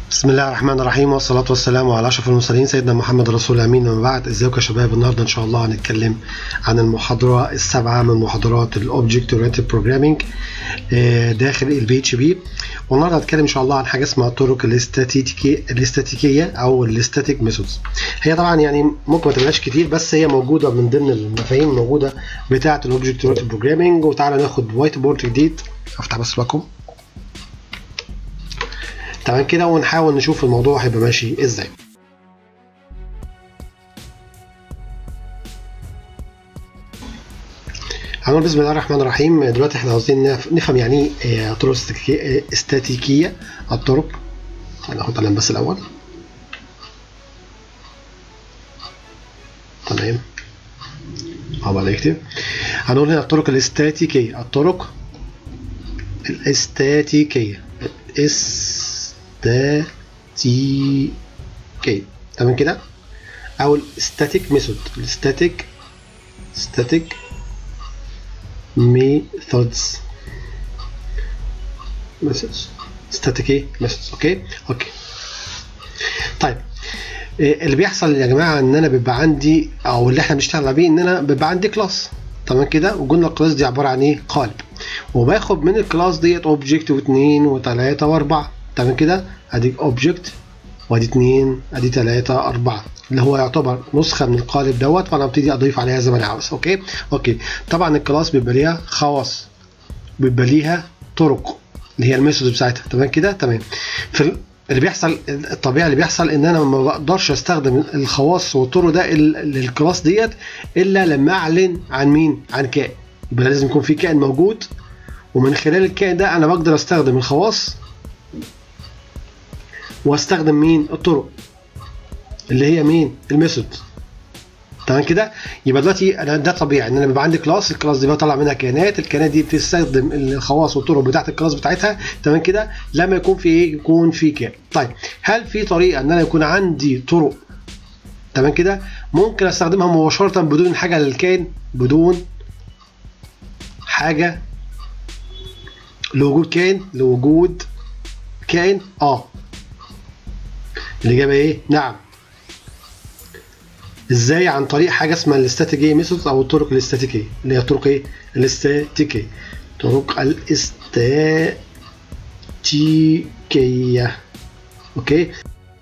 بسم الله الرحمن الرحيم والصلاة والسلام على أشرف المرسلين سيدنا محمد رسول الأمين ومن بعد ازيكم يا شباب النهارده إن شاء الله هنتكلم عن المحاضرة السابعة من محاضرات الأوبجكت أورينتد بروجرامينج داخل البي اتش بي والنهارده هنتكلم إن شاء الله عن حاجة اسمها الطرق الاستاتيكية الاستاتيكية أو الاستاتيك ميثودز هي طبعا يعني ممكن ما تبقاش كتير بس هي موجودة من ضمن المفاهيم الموجودة بتاعة الأوبجكت أورينتد بروجرامينج وتعالى ناخد وايت بورد جديد أفتح بس لكم تمام كده ونحاول نشوف الموضوع هيبقى ماشي ازاي هنقول بسم الله الرحمن الرحيم دلوقتي احنا عاوزين نفهم يعني ايه طرق استاتيكيه الطرق هناخد قلم بس الاول تمام عقبال يكتب هنقول هنا الطرق الاستاتيكيه الطرق الاستاتيكيه استاتيكي تمام كده او الستاتيك ميثود الستاتيك ستاتيك ميثودز ميثودز ستاتيكي ميثودز اوكي اوكي طيب اللي بيحصل يا جماعه ان انا بيبقى عندي او اللي احنا بنشتغل بيه ان انا بيبقى عندي كلاس تمام كده وقلنا الكلاس دي عباره عن ايه قالب وباخد من الكلاس ديت اوبجكت واثنين وثلاثه واربعه تمام كده ادي اوبجكت وادي اثنين ادي ثلاثه اربعه اللي هو يعتبر نسخه من القالب دوت وانا ابتدي اضيف عليها زي ما انا عاوز اوكي اوكي طبعا الكلاس بيبقى ليها خواص بيبقى ليها طرق اللي هي الميثود بتاعتها تمام كده تمام في اللي بيحصل الطبيعي اللي بيحصل ان انا ما بقدرش استخدم الخواص والطرق ده للكلاس ديت الا لما اعلن عن مين عن كائن يبقى لازم يكون في كائن موجود ومن خلال الكائن ده انا بقدر استخدم الخواص واستخدم مين الطرق اللي هي مين الميثود تمام كده يبقى دلوقتي انا ده طبيعي ان انا بيبقى عندي كلاس الكلاس دي بطلع منها كائنات الكائنات دي بتستخدم الخواص والطرق بتاعت الكلاس بتاعتها تمام كده لما يكون في ايه يكون في كائن طيب هل في طريقه ان انا يكون عندي طرق تمام كده ممكن استخدمها مباشره بدون حاجه للكائن بدون حاجه لوجود كائن لوجود كائن اه الإجابة إيه؟ نعم. إزاي؟ عن طريق حاجة اسمها الاستاتيكية ميثودز أو الطرق الاستاتيكية اللي هي طرق إيه؟ الاستاتيكية. طرق الاستاتيكية. أوكي؟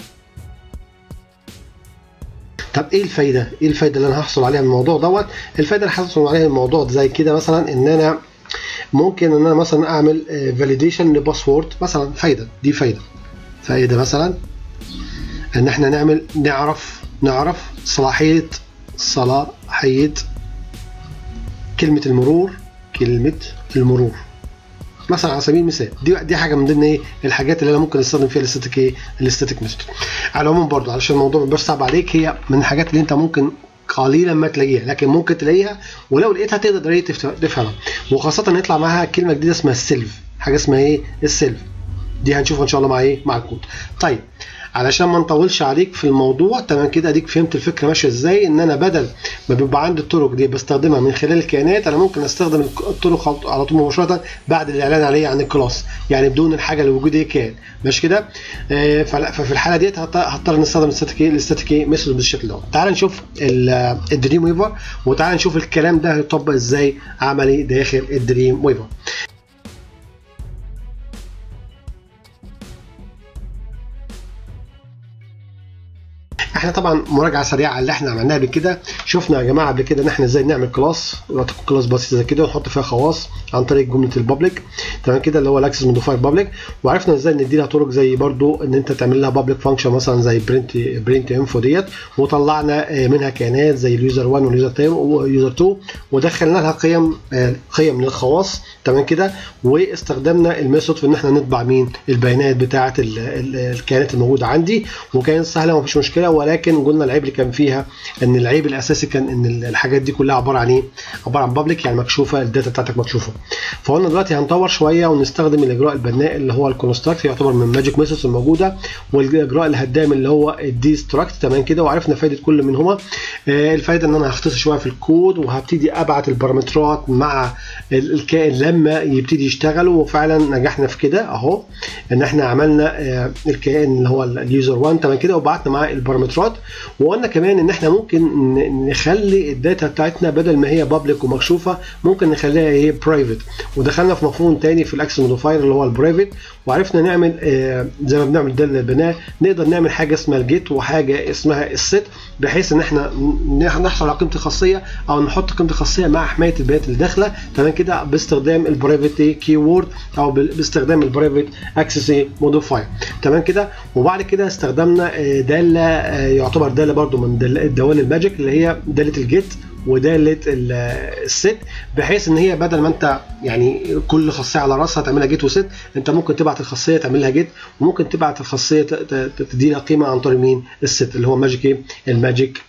طب ايه الفايده؟ ايه الفايده اللي انا هحصل عليها من الموضوع دوت؟ الفايده اللي هحصل عليها من الموضوع زي كده مثلا ان انا ممكن ان انا مثلا اعمل فاليديشن لباسورد مثلا فايده دي فايده. فايده مثلا ان احنا نعمل نعرف نعرف صلاحيه صلاحيه كلمه المرور كلمه المرور مثلا على سبيل المثال دي دي حاجه من ضمن ايه الحاجات اللي انا ممكن استخدم فيها الاستاتيك ايه الاستاتيك ميثود على العموم برضو علشان الموضوع ما صعب عليك هي من الحاجات اللي انت ممكن قليلا ما تلاقيها لكن ممكن تلاقيها ولو لقيتها تقدر ايه تفهمها وخاصه يطلع معاها كلمه جديده اسمها السيلف حاجه اسمها ايه السيلف دي هنشوفها ان شاء الله مع ايه مع الكود طيب علشان ما نطولش عليك في الموضوع تمام كده اديك فهمت الفكره ماشيه ازاي ان انا بدل ما بيبقى عندي الطرق دي بستخدمها من خلال الكائنات انا ممكن استخدم الطرق على طول مباشره بعد الاعلان عليه عن الكلاس يعني بدون الحاجه اللي وجود ايه كان ماشي كده آه ففي الحاله ديت هضطر نستخدم الاستاتيك الاستاتيك ميثود بالشكل ده تعال نشوف الدريم ويفر وتعال نشوف الكلام ده هيطبق ازاي عملي داخل الدريم ويفر احنا طبعا مراجعه سريعه على اللي احنا عملناها قبل كده شفنا يا جماعه قبل كده ان احنا ازاي نعمل كلاس كلاس بسيطه زي كده ونحط فيها خواص عن طريق جمله البابليك تمام كده اللي هو الاكسس موديفاير بابليك وعرفنا ازاي ندي لها طرق زي برضو ان انت تعمل لها بابليك فانكشن مثلا زي برنت برنت انفو ديت وطلعنا منها كيانات زي اليوزر 1 واليوزر 2 واليوزر 2 ودخلنا لها قيم قيم من الخواص تمام كده واستخدمنا الميثود في ان احنا نطبع مين البيانات بتاعه الكيانات الموجوده عندي وكانت سهله ومفيش مشكله ولكن قلنا العيب اللي كان فيها ان العيب الاساسي اساسا ان الحاجات دي كلها عباره عن ايه عباره عن بابليك يعني مكشوفه الداتا بتاعتك مكشوفه فقلنا دلوقتي هنطور شويه ونستخدم الاجراء البناء اللي هو الكونستراكت يعتبر من ماجيك ميثودز الموجوده والاجراء الهدام اللي هو الديستراكت تمام كده وعرفنا فائده كل منهما آه الفائده ان انا هختصر شويه في الكود وهبتدي ابعت البارامترات مع الكائن لما يبتدي يشتغل وفعلا نجحنا في كده اهو ان احنا عملنا آه الكائن اللي هو اليوزر 1 تمام كده وبعتنا معاه البارامترات وقلنا كمان ان احنا ممكن نخلي الداتا بتاعتنا بدل ما هي بابليك ومكشوفه ممكن نخليها هي برايفت ودخلنا في مفهوم تاني في الاكسس موديفاير اللي هو البرايفت وعرفنا نعمل آه زي ما بنعمل ده البناء نقدر نعمل حاجه اسمها الجيت وحاجه اسمها الست بحيث ان احنا نحصل على قيمه خاصيه او نحط قيمه خاصيه مع حمايه البيانات اللي داخله تمام كده باستخدام البرايفت كي وورد او باستخدام البرايفت اكسس موديفاير تمام كده وبعد كده استخدمنا داله يعتبر داله برده من الدوال الماجيك اللي هي داله الجيت وداله الست بحيث ان هي بدل ما انت يعني كل خاصيه على راسها تعملها جيت وست انت ممكن تبعت الخاصيه تعمل لها جيت وممكن تبعت الخاصيه تدي لها قيمه عن طريق مين الست اللي هو ماجيك ايه الماجيك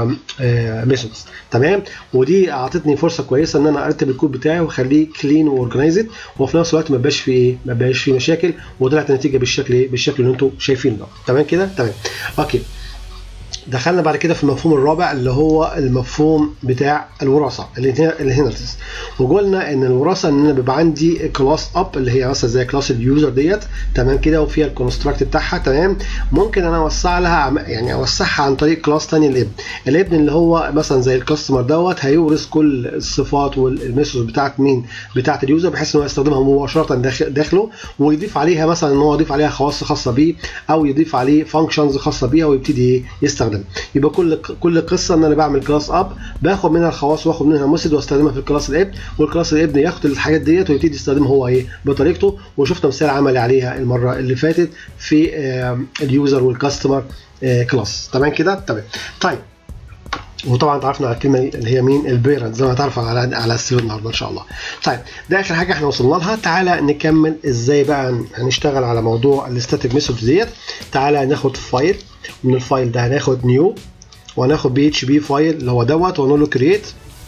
ميثودز تمام ودي اعطتني فرصه كويسه ان انا ارتب الكود بتاعي واخليه كلين واورجنايزد وفي نفس الوقت ما بقاش فيه ما بقاش فيه مشاكل وطلعت النتيجه بالشكل بالشكل اللي انتم شايفينه ده تمام كده تمام اوكي دخلنا بعد كده في المفهوم الرابع اللي هو المفهوم بتاع الوراثه الهينرتس وقلنا ان الوراثه ان انا بيبقى عندي كلاس اب اللي هي مثلا زي كلاس اليوزر ديت تمام كده وفيها الكونستراكت بتاعها تمام ممكن انا اوسع لها يعني اوسعها عن طريق كلاس ثاني الابن الابن اللي هو مثلا زي الكاستمر دوت هيورث كل الصفات والميثود بتاعت مين بتاعت اليوزر بحيث ان هو يستخدمها مباشره داخله ويضيف عليها مثلا ان هو يضيف عليها خواص خاصه بيه او يضيف عليه فانكشنز خاصه بيها ويبتدي يستخدم يبقى كل كل قصه ان انا بعمل كلاس اب باخد منها الخواص واخد منها ميثود واستخدمها في الكلاس الابن والكلاس الابن ياخد الحاجات ديت ويبتدي يستخدمها هو ايه بطريقته وشفنا مثال عملي عليها المره اللي فاتت في اليوزر والكاستمر كلاس تمام كده تمام طيب وطبعا تعرفنا على الكلمه اللي هي مين البيرنت زي ما تعرف على على السير النهارده ان شاء الله طيب ده اخر حاجه احنا وصلنا لها تعالى نكمل ازاي بقى هنشتغل على موضوع الستاتيك ميثود ديت تعالى ناخد فايل من الفايل ده هناخد نيو وهناخد بي اتش بي فايل اللي هو دوت ونقول له كرييت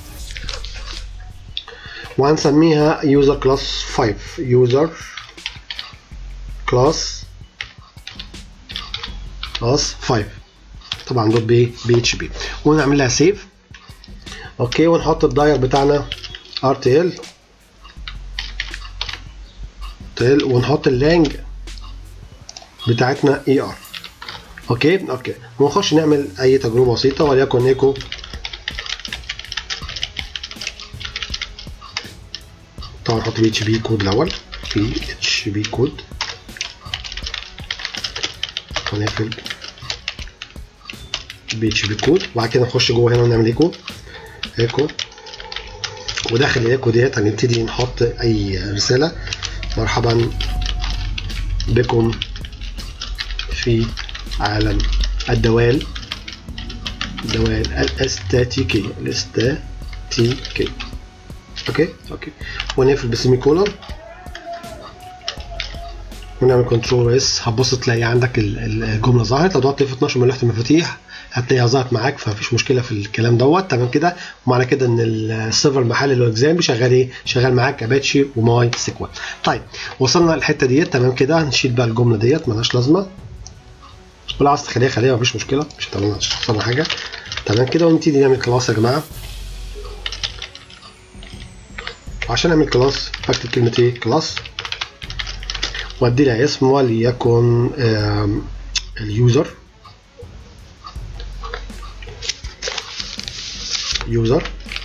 وهنسميها يوزر كلاس 5 يوزر كلاس كلاس 5 طبعا دوت بي بي اتش بي ونعمل لها سيف اوكي ونحط الداير بتاعنا ار تي ال ونحط اللانج بتاعتنا اي ار اوكي اوكي ونخش نعمل اي تجربه بسيطه وليكن ايكو طبعا نحط بي اتش بي كود الاول بي اتش بي كود ونقفل بي اتش بي كود وبعد كده نخش جوه هنا ونعمل ايكو ايكو وداخل الايكو ديت هنبتدي نحط اي رساله مرحبا بكم في عالم الدوال الدوال الاستاتيكية الاستاتيكية اوكي اوكي ونقفل بسيمي كولون ونعمل كنترول اس هتبص تلاقي عندك الجمله ظهرت لو ضغطت اف 12 من لوحه المفاتيح هتلاقيها ظهرت معاك فمفيش مشكله في الكلام دوت تمام كده ومعنى كده ان السيرفر المحلي اللي هو اكزام شغال ايه شغال معاك اباتشي وماي سيكوال طيب وصلنا للحته ديت تمام كده هنشيل بقى الجمله ديت ملهاش لازمه ولو عايز تخليها خليها مفيش مشكله مش هتعمل لنا حاجه تمام كده ونبتدي نعمل كلاس يا جماعه وعشان اعمل كلاس بكتب كلمه ايه كلاس وادي لها اسم وليكن اليوزر يوزر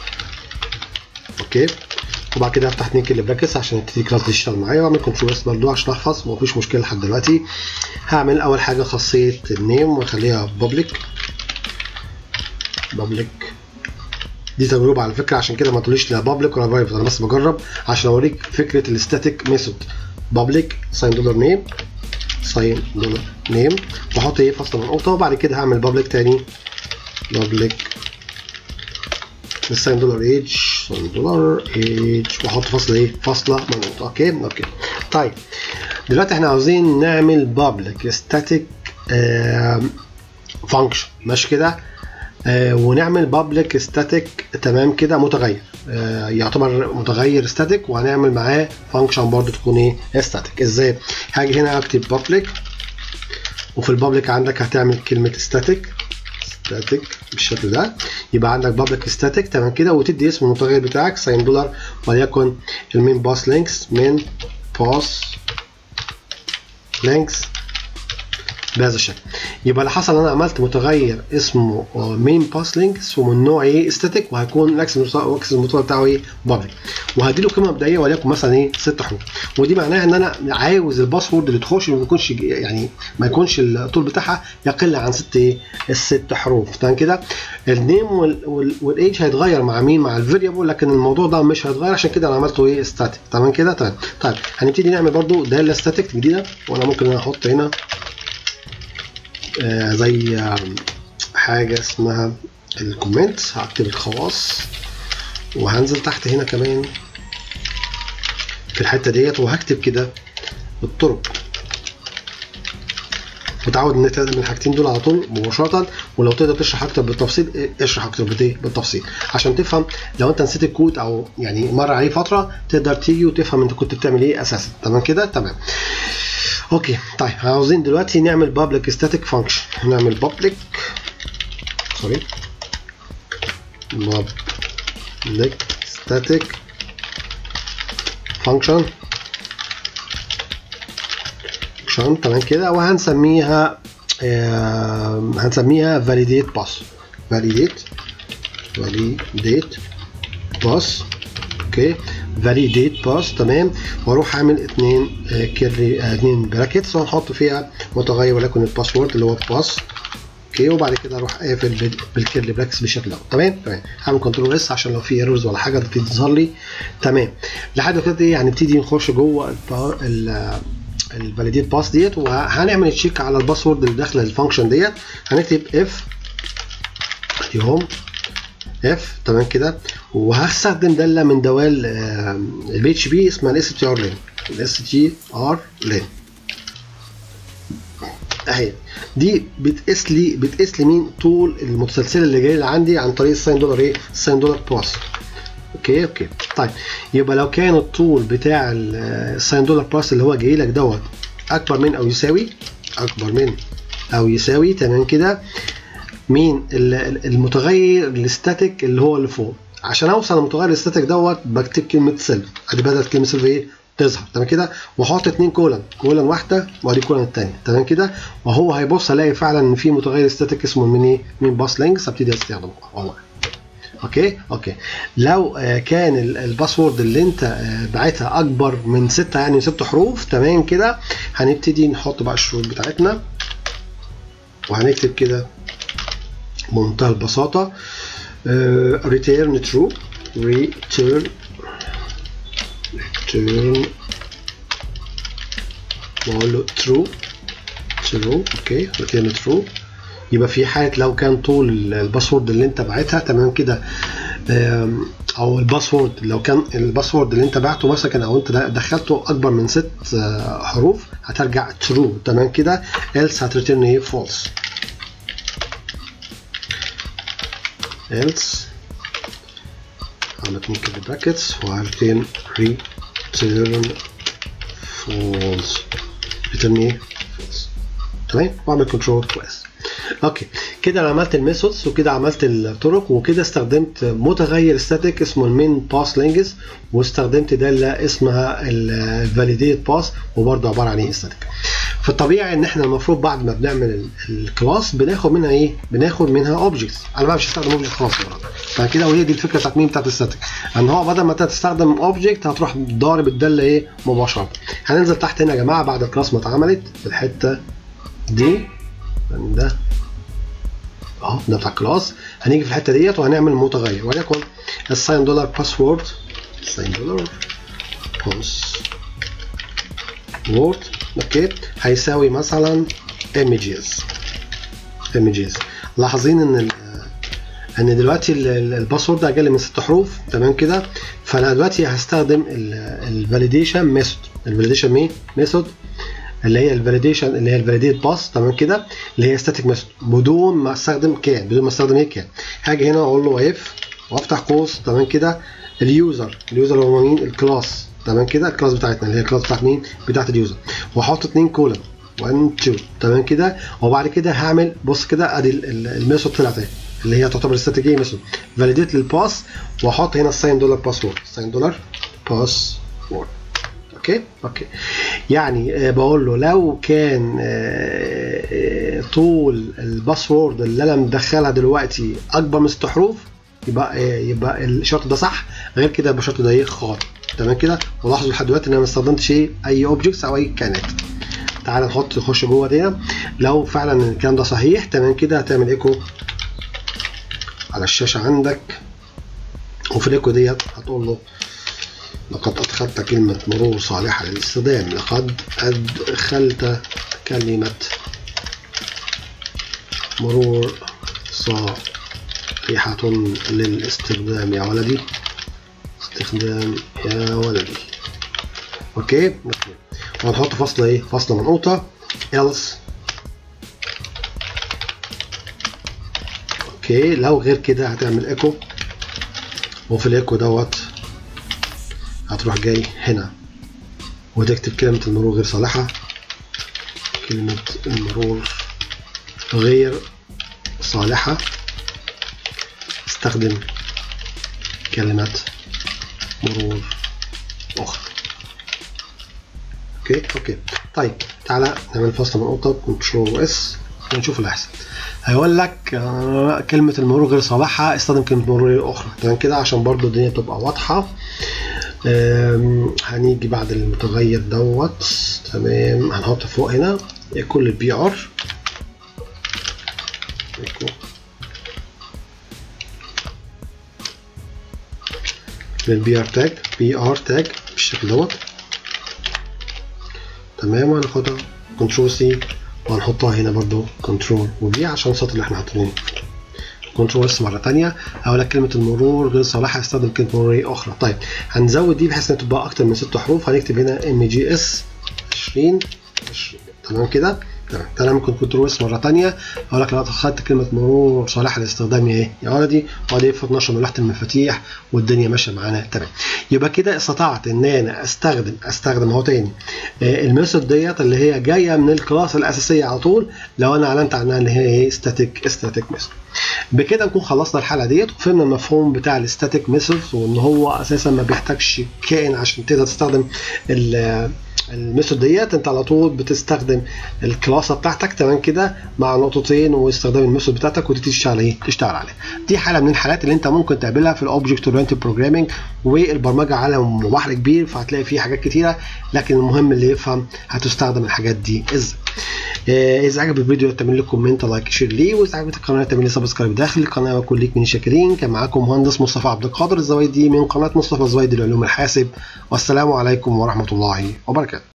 اوكي وبعد كده افتح اتنين كيلو براكتس عشان يبتدي كلاس دي يشتغل معايا واعمل كنترول اس برضو عشان احفظ ومفيش مشكله لحد دلوقتي هعمل اول حاجه خاصيه النيم واخليها بابليك بابليك دي تجربه على فكره عشان كده ما تقوليش لا بابليك ولا برايفت انا بس بجرب عشان اوريك فكره الستاتيك ميثود بابليك ساين دولار نيم ساين دولار نيم واحط ايه فاصله منقوطه وبعد كده هعمل بابليك تاني بابليك الساين دولار ايج ساين دولار ايج واحط فاصله ايه فاصله منقوطه اوكي اوكي طيب دلوقتي احنا عاوزين نعمل بابليك ستاتيك فانكشن ماشي كده آه ونعمل بابليك ستاتيك تمام كده متغير آه يعتبر متغير ستاتيك وهنعمل معاه فانكشن برضه تكون ايه ستاتيك ازاي هاجي هنا اكتب بابليك وفي البابليك عندك هتعمل كلمه ستاتيك ستاتيك بالشكل ده يبقى عندك بابليك ستاتيك تمام كده وتدي اسم المتغير بتاعك ساين دولار وليكن المين باس لينكس من باس لينكس بهذا الشكل يبقى اللي حصل انا عملت متغير اسمه مين باس لينكس ومن نوع ايه ستاتيك وهيكون الاكسس المتغير بتاعه ايه بابليك وهدي له قيمه مبدئيه وليكن مثلا ايه ست حروف ودي معناها ان انا عاوز الباسورد اللي تخش ما يكونش يعني ما يكونش الطول بتاعها يقل عن ست ايه الست حروف تمام كده النيم والايج هيتغير مع مين مع الفاريبل لكن الموضوع ده مش هيتغير عشان كده انا عملته ايه ستاتيك تمام كده تمام طيب هنبتدي نعمل برده داله ستاتيك جديده وانا ممكن انا احط هنا آه زي آه حاجه اسمها الكومنت هكتب الخواص وهنزل تحت هنا كمان في الحته ديت وهكتب كده الطرق متعود ان انت تعمل الحاجتين دول على طول مباشره ولو تقدر تشرح اكتر بالتفصيل اشرح اكتر بالتفصيل عشان تفهم لو انت نسيت الكود او يعني مر عليه فتره تقدر تيجي وتفهم انت كنت بتعمل ايه اساسا تمام كده تمام اوكي طيب عاوزين دلوقتي نعمل بابليك ستاتيك فانكشن نعمل بابليك سوري بابليك ستاتيك فانكشن فانكشن تمام كده وهنسميها آه هنسميها validate pass validate validate pass اوكي validate pass تمام واروح اعمل اتنين آه كيرلي آه اتنين براكتس وهنحط فيها متغير وليكن الباسورد اللي هو باس اوكي وبعد كده اروح قافل بالكيرلي براكتس بالشكل ده تمام تمام هعمل كنترول اس عشان لو في ايرورز ولا حاجه تبتدي تظهر لي تمام لحد كده ايه هنبتدي نخش جوه الفاليديت باس ديت وهنعمل تشيك على الباسورد اللي داخله الفانكشن ديت هنكتب اف اديهم اف تمام كده وهستخدم داله من دوال البي اتش بي اسمها الاس تي ار لين الاس تي ار لين اهي دي بتقيس لي بتقيس لي مين طول المتسلسله اللي جايه عندي عن طريق الساين دولار ايه الساين دولار باس اوكي اوكي طيب يبقى لو كان الطول بتاع الساين دولار باس اللي هو جاي لك دوت اكبر من او يساوي اكبر من او يساوي تمام كده مين المتغير الاستاتيك اللي هو اللي فوق عشان اوصل للمتغير الاستاتيك دوت بكتب كلمه سيلف ادي بدات كلمه سيلف ايه تظهر تمام كده واحط اتنين كولن كولن واحده وادي كولن الثانيه تمام كده وهو هيبص الاقي فعلا ان في متغير استاتيك اسمه من ايه من باس لينكس ابتدي استخدمه والله اوكي اوكي لو كان الباسورد اللي انت باعتها اكبر من ستة يعني ست حروف تمام كده هنبتدي نحط بقى الشروط بتاعتنا وهنكتب كده بمنتهى البساطة return true return return واقول له true true اوكي return true يبقى في حاله لو كان طول الباسورد اللي انت باعتها تمام كده او الباسورد لو كان الباسورد اللي انت بعته مثلا او انت دخلته اكبر من ست حروف هترجع ترو تمام كده else هتريتيرن ايه false else عملت كده براكتس وهرتين return false return ايه false تمام واعمل كنترول كويس اوكي كده انا عملت الميثودز وكده عملت الطرق وكده استخدمت متغير ستاتيك اسمه المين باس لينجز واستخدمت داله اسمها الفاليديت باس وبرده عباره عن ايه ستاتيك في الطبيعي ان احنا المفروض بعد ما بنعمل الكلاس بناخد منها ايه بناخد منها اوبجكتس انا بقى مش هستخدم اوبجكت خلاص فكده وهي دي الفكره بتاعت مين بتاعت الستاتيك ان هو بدل ما انت تستخدم اوبجكت هتروح ضارب الداله ايه مباشره هننزل تحت هنا يا جماعه بعد الكلاس ما اتعملت في الحته دي ده اهو ده بتاع الكلاس هنيجي في الحته ديت وهنعمل متغير وليكن الساين دولار باسورد ساين دولار باسورد اوكي هيساوي مثلا images images لاحظين ان ان دلوقتي الباسورد اقل من ست حروف تمام كده فانا دلوقتي هستخدم الفاليديشن ميثود الفاليديشن مين ميثود اللي هي الفاليديشن اللي هي الفاليديت باس تمام كده اللي هي ستاتيك ميثود بدون ما استخدم كان بدون ما استخدم ايه كان هاجي هنا اقول له اف وافتح قوس تمام كده اليوزر اليوزر هو مين الكلاس تمام كده الكلاس بتاعتنا اللي هي الكلاس بتاعت مين بتاعت اليوزر واحط اتنين كولم 1 2 تمام كده وبعد كده هعمل بص كده ادي الميثود طلعت اهي اللي هي تعتبر استراتيجيه ميثود فاليديت للباس واحط هنا الساين دولار باسورد ساين دولار باسورد اوكي اوكي يعني آه بقول له لو كان آه آه طول الباسورد اللي انا مدخلها دلوقتي اكبر من ست حروف يبقى يبقى الشرط ده صح غير كده يبقى الشرط ده ايه خاطئ تمام كده ولاحظوا لحد دلوقتي ان انا ما استخدمتش ايه اي اوبجكتس او اي كائنات تعال نحط نخش جوه دي لو فعلا الكلام ده صحيح تمام كده هتعمل ايكو على الشاشه عندك وفي الايكو ديت هتقول له لقد ادخلت كلمه مرور صالحه للاستخدام لقد ادخلت كلمه مرور صالحه للاستخدام يا ولدي استخدام يا ولدي اوكي اوكي وهنحط فاصله ايه فاصله منقوطه else اوكي لو غير كده هتعمل ايكو وفي الايكو دوت هتروح جاي هنا وتكتب كلمة المرور غير صالحة كلمة المرور غير صالحة استخدم كلمة مرور أخرى اوكي اوكي طيب تعالى نعمل فاصله منقوطه كنترول اس ونشوف اللي هيحصل هيقول لك آه كلمه المرور غير صالحه استخدم كلمه مرور اخرى تمام كده عشان برضو الدنيا تبقى واضحه هنيجي بعد المتغير دوت تمام هنحط فوق هنا كل البي ار للبي ار تاج بي ار تاج بالشكل دوت تمام وهناخدها كنترول سي وهنحطها هنا برضو كنترول وبي عشان السطر اللي احنا حاطينه كنترول اس مره ثانيه هقول لك كلمه المرور غير صالحه استخدم كلمه مرور اخرى طيب هنزود دي بحيث انها تبقى اكتر من ست حروف هنكتب هنا ام جي اس 20 تمام كده تمام تعالى ممكن كنترول اس مره ثانيه اقول لك لو اخدت كلمه مرور صالحه للاستخدام ايه يا ولدي وادي يفرض نشر من لوحه المفاتيح والدنيا ماشيه معانا تمام يبقى كده استطعت ان انا استخدم استخدم اهو تاني آه الميثود ديت اللي هي جايه من الكلاس الاساسيه على طول لو انا اعلنت عنها اللي هي ايه ستاتيك ستاتيك ميثود بكده نكون خلصنا الحلقه ديت وفهمنا المفهوم بتاع الستاتيك ميثود وان هو اساسا ما بيحتاجش كائن عشان تقدر تستخدم الميثود ديت انت على طول بتستخدم الكلاسه بتاعتك تمام كده مع نقطتين واستخدام الميثود بتاعتك وتبتدي تشتغل ايه تشتغل عليها دي حاله من الحالات اللي انت ممكن تقابلها في الاوبجكت اورينتد بروجرامنج والبرمجه عالم بحر كبير فهتلاقي فيه حاجات كتيره لكن المهم اللي يفهم هتستخدم الحاجات دي ازاي اذا عجب الفيديو تعمل لي كومنت لايك شير ليه واذا عجبت القناه تعمل لي سبسكرايب داخل القناه واكون ليك من شاكرين كان معاكم مهندس مصطفى عبد القادر الزويدي من قناه مصطفى الزويدي لعلوم الحاسب والسلام عليكم ورحمه الله وبركاته